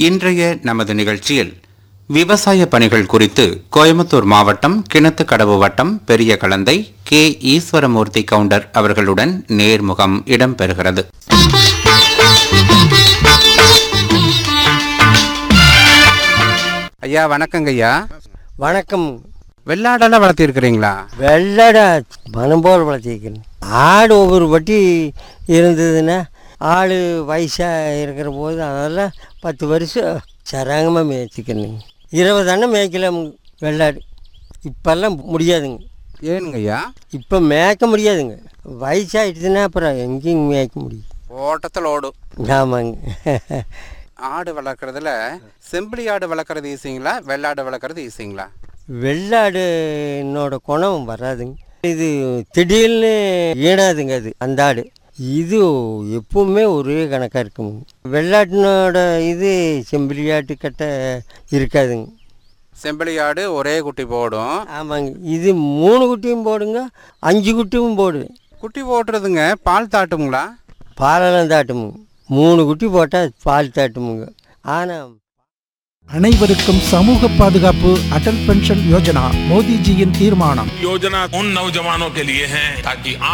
இன்றைய நமது நிகழ்ச்சியில் விவசாய பணிகள் குறித்து கோயம்புத்தூர் மாவட்டம் கிணத்துக்கடவு வட்டம் பெரிய கலந்தை கே ஈஸ்வரமூர்த்தி கவுண்டர் அவர்களுடன் நேர்முகம் இடம்பெறுகிறது ஐயா வணக்கங்க ஐயா வணக்கம் வெள்ளாடெல்லாம் வளர்த்திருக்கிறீங்களா வெள்ளடா மனம் போல் வளர்த்திக்கணும் ஆடு ஒவ்வொரு பட்டி இருந்ததுன்னா ஆடு வயசாக இருக்கிற போது அதெல்லாம் பத்து வருஷம் சராங்கமாக மேய்ச்சிக்கணுங்க இருபது அண்ணன் மேய்க்கலாம் வெள்ளாடு இப்போல்லாம் முடியாதுங்க ஏனுங்க ஐயா இப்போ மேய்க்க முடியாதுங்க வயசாகிடுச்சுன்னா அப்புறம் எங்கேயும் மேய்க்க முடியும் ஓட்டத்தில் ஓடும் ஆமாங்க ஆடு வளர்க்குறதுல செம்பிளி ஆடு வளர்க்குறது ஈஸிங்களா வெள்ளாடு வளர்க்குறது ஈஸிங்களா வெள்ளாடுனோட குணம் வராதுங்க இது திடீர்னு ஈனாதுங்க அது அந்த ஆடு இது எப்பவுமே ஒரே கணக்காக இருக்குங்க வெள்ளாட்டினோட இது செம்பிலியாட்டு கட்ட இருக்காதுங்க செம்பிளி ஆடு ஒரே குட்டி போடும் ஆமாங்க இது மூணு குட்டியும் போடுங்க அஞ்சு குட்டியும் போடு குட்டி போட்டுறதுங்க பால் தாட்டுங்களா பாலெல்லாம் தாட்டுமுங்க மூணு குட்டி போட்டால் பால் தாட்டுமுங்க ஆனால் அனைவருக்கும் சமூக பாதுகாப்பு அடல் பென்ஷன் யோஜனா மோடிஜியின் தீர்மானம் योजना उन नौजवानों के लिए है ताकि